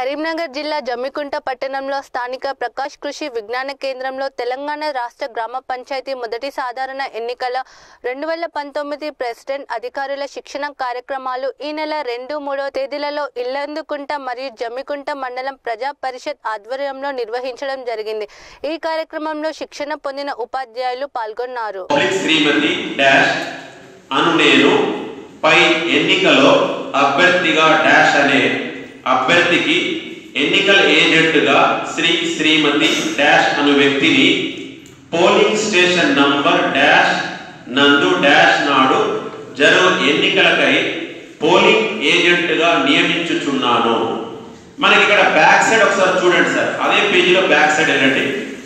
కరీంనగర్ జిల్లా జమ్మికుంట పట్టణంలో స్థానిక ప్రకాష్ కృషి విజ్ఞాన కేంద్రంలో తెలంగాణ రాష్ట్ర గ్రామ పంచాయతీ మొదటి సాధారణ ఎన్నికల రెండు వేల పంతొమ్మిది ప్రెసిడెంట్ అధికారుల శిక్షణ కార్యక్రమాలు ఈ నెల రెండు మూడో తేదీలలో ఇల్లందుకుంట మరియు జమ్మికుంట మండలం ప్రజా పరిషత్ ఆధ్వర్యంలో నిర్వహించడం జరిగింది ఈ కార్యక్రమంలో శిక్షణ పొందిన ఉపాధ్యాయులు పాల్గొన్నారు పబ్లిక్ శ్రీమతి డాష్ అను నేను పై ఎన్నికలో అభ్యర్థిగా డాష్ అనే అభ్యర్థికి ఎన్నికల ఏజెంట్గా శ్రీ శ్రీమతి డాష్ అను వ్యక్తిని పోలింగ్ స్టేషన్ నంబర్ డాష్ నందు డాష్ నాడు జరుగు ఎన్నికలకై పోలింగ్ ఏజెంట్గా నియమించుచున్నాను మనకి ఇక్కడ బ్యాక్ సైడ్ ఒకసారి చూడండి సార్ అదే పేజీలో బ్యాక్ సైడ్ వెళ్ళండి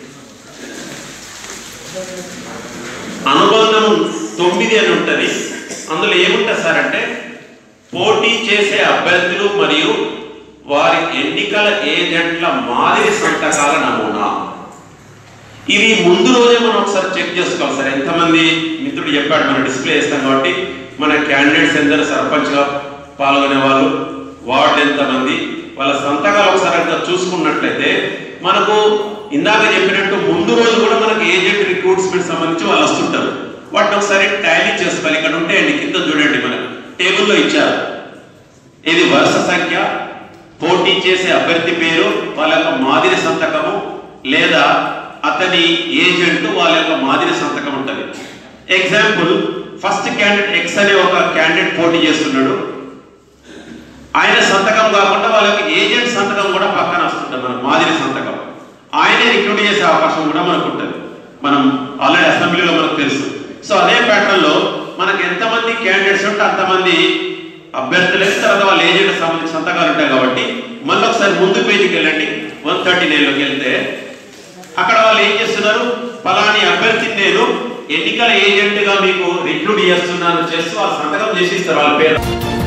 అనుబంధం తొమ్మిది అని ఉంటుంది అందులో ఏముంటుంది సార్ అంటే పోటీ చేసే అభ్యర్థులు మరియు వారి ఎన్నికల ఏజెంట్ల మాదిరి సంతకాల నమూనా ఇవి ముందు రోజే మనం ఒకసారి చెక్ చేసుకోవాలి సార్ ఎంతమంది మిత్రుడు చెప్పాడు మనం డిస్ప్లే చేస్తాం కాబట్టి మన క్యాండిడేట్స్ ఎందరు సర్పంచ్గా పాల్గొనే వాళ్ళు వార్డు ఎంతమంది వాళ్ళ సంతకాలు ఒకసారి అంతా చూసుకున్నట్లయితే మనకు ఇందాక చెప్పినట్టు ముందు రోజు కూడా మనకి ఏజెంట్ రిక్రూట్స్మెంట్ సంబంధించి వాళ్ళు వస్తుంటారు వాటిని ఒకసారి టాలీ చేసుకోవాలి ఇక్కడ ఉంటాయండి కింద చూడండి మనకు టేబుల్లో ఇచ్చారు ఇది వరుస సంఖ్య పోటీ చేసే అభ్యర్థి పేరు వాళ్ళ యొక్క మాదిరి సంతకము లేదా అతని ఏజెంట్ వాళ్ళ యొక్క మాదిరి సంతకం ఉంటుంది ఎగ్జాంపుల్ ఫస్ట్ క్యాండిడేట్ ఎక్స్ అనే ఒక క్యాండిడేట్ పోటీ చేస్తున్నాడు ఆయన సంతకం కాకుండా వాళ్ళకి ఏజెంట్ సంతకం కూడా పక్కన వస్తుంటుంది మన మాదిరి సంతకం ఆయనే రిక్రూట్ చేసే అవకాశం కూడా మనకు ఉంటుంది మనం ఆల్రెడీ అసెంబ్లీలో మనకు తెలుసు సో అదే ప్యాటర్న్ లో మనకు ఎంతమంది క్యాండిడేట్స్ ఉంటే అంతమంది అభ్యర్థులు తర్వాత వాళ్ళ ఏజెంట్ సంబంధించి సంతకాలు ఉంటాయి కాబట్టి మళ్ళీ ఒకసారి ముందు పేజీకి వెళ్ళండి వన్ థర్టీ నైన్లోకి వెళ్తే అక్కడ వాళ్ళు ఏం చేస్తున్నారు ఫలాని అభ్యర్థిని నేను ఎన్నికల ఏజెంట్ గా మీకు రిక్రూట్ చేస్తున్నాను చేస్తూ వాళ్ళు సంతకం చేసి ఇస్తారు వాళ్ళ పేరు